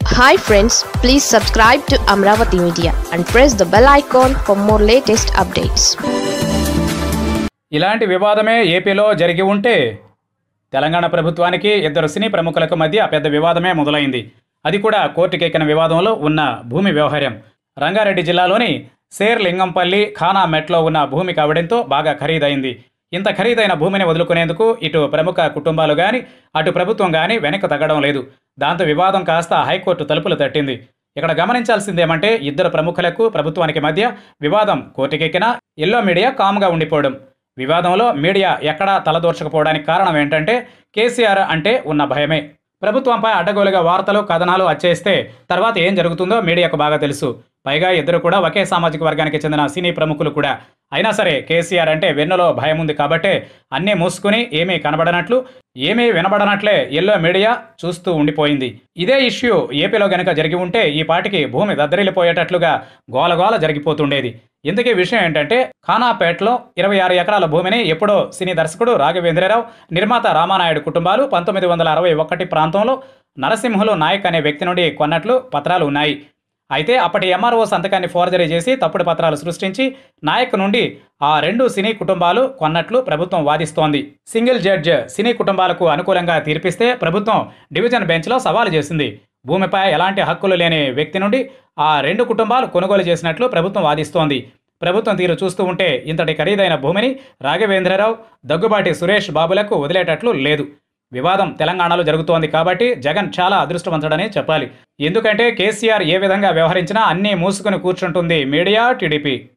hi friends please subscribe to Amaravati media and press the bell icon for more latest updates ఇలాంటి వివాదమే ఏపీలో జరిగి ఉంటే తెలంగాణ ప్రభుత్వానికి ఇద్దరు సినీ ప్రముఖులకు మధ్య పెద్ద వివాదమే మొదలైంది అది కూడా కోర్టుకెక్కిన వివాదంలో ఉన్న భూమి వ్యవహారం రంగారెడ్డి జిల్లాలోని శేర్ లింగంపల్లి ఖానా మెట్లో ఉన్న భూమి కావడంతో బాగా ఖరీదైంది ఇంత ఖరీదైన భూమిని వదులుకునేందుకు ఇటు ప్రముఖ కుటుంబాలు కానీ అటు ప్రభుత్వం కానీ వెనక్కి తగ్గడం లేదు దాంతో వివాదం కాస్త హైకోర్టు తలుపులు తట్టింది ఇక్కడ గమనించాల్సిందేమంటే ఇద్దరు ప్రముఖులకు ప్రభుత్వానికి మధ్య వివాదం కోర్టుకెక్కినా ఎల్లో మీడియా కామ్గా ఉండిపోవడం వివాదంలో మీడియా ఎక్కడా తలదూర్చకపోవడానికి కారణం ఏంటంటే కేసీఆర్ అంటే ఉన్న భయమే ప్రభుత్వంపై అడ్డగోలుగా వార్తలు కథనాలు వచ్చేస్తే తర్వాత ఏం జరుగుతుందో మీడియాకు బాగా తెలుసు పైగా ఇద్దరు కూడా ఒకే సామాజిక వర్గానికి చెందిన సినీ ప్రముఖులు కూడా అయినా సరే కేసీఆర్ అంటే వెన్నులో భయం ఉంది కాబట్టే అన్నీ మూసుకుని ఏమీ కనబడనట్లు ఏమీ వినబడనట్లే ఎల్లో మీడియా చూస్తూ ఉండిపోయింది ఇదే ఇష్యూ ఏపీలో గనుక జరిగి ఉంటే ఈ పాటికి భూమి దద్దరిల్లిపోయేటట్లుగా గోలగోల జరిగిపోతుండేది ఇంతకీ విషయం ఏంటంటే ఖానాపేటలో ఇరవై ఆరు ఎకరాల భూమిని ఎప్పుడో సినీ దర్శకుడు రాఘవేంద్రరావు నిర్మాత రామానాయుడు కుటుంబాలు పంతొమ్మిది వందల అరవై ఒకటి ప్రాంతంలో నరసింహులు నాయక్ అనే వ్యక్తి నుండి కొన్నట్లు పత్రాలు ఉన్నాయి అయితే అప్పటి ఎంఆర్ఓ సంతకాన్ని ఫోర్జరీ చేసి తప్పుడు పత్రాలు సృష్టించి నాయక్ నుండి ఆ రెండు సినీ కుటుంబాలు కొన్నట్లు ప్రభుత్వం వాదిస్తోంది సింగిల్ జడ్జ్ సినీ కుటుంబాలకు అనుకూలంగా తీర్పిస్తే ప్రభుత్వం డివిజన్ బెంచ్లో సవాలు చేసింది భూమిపై ఎలాంటి హక్కులు లేని వ్యక్తి నుండి ఆ రెండు కుటుంబాలు కొనుగోలు చేసినట్లు ప్రభుత్వం వాదిస్తోంది ప్రభుత్వం తీరు చూస్తూ ఉంటే ఇంతటి ఖరీదైన భూమిని రాఘవేంద్రరావు దగ్గుబాటి సురేష్ బాబులకు వదిలేటట్లు లేదు వివాదం తెలంగాణలో జరుగుతోంది కాబట్టి జగన్ చాలా అదృష్టవంతుడనే చెప్పాలి ఎందుకంటే కేసీఆర్ ఏ విధంగా వ్యవహరించినా అన్నీ మూసుకుని కూర్చుంటుంది మీడియా టీడీపీ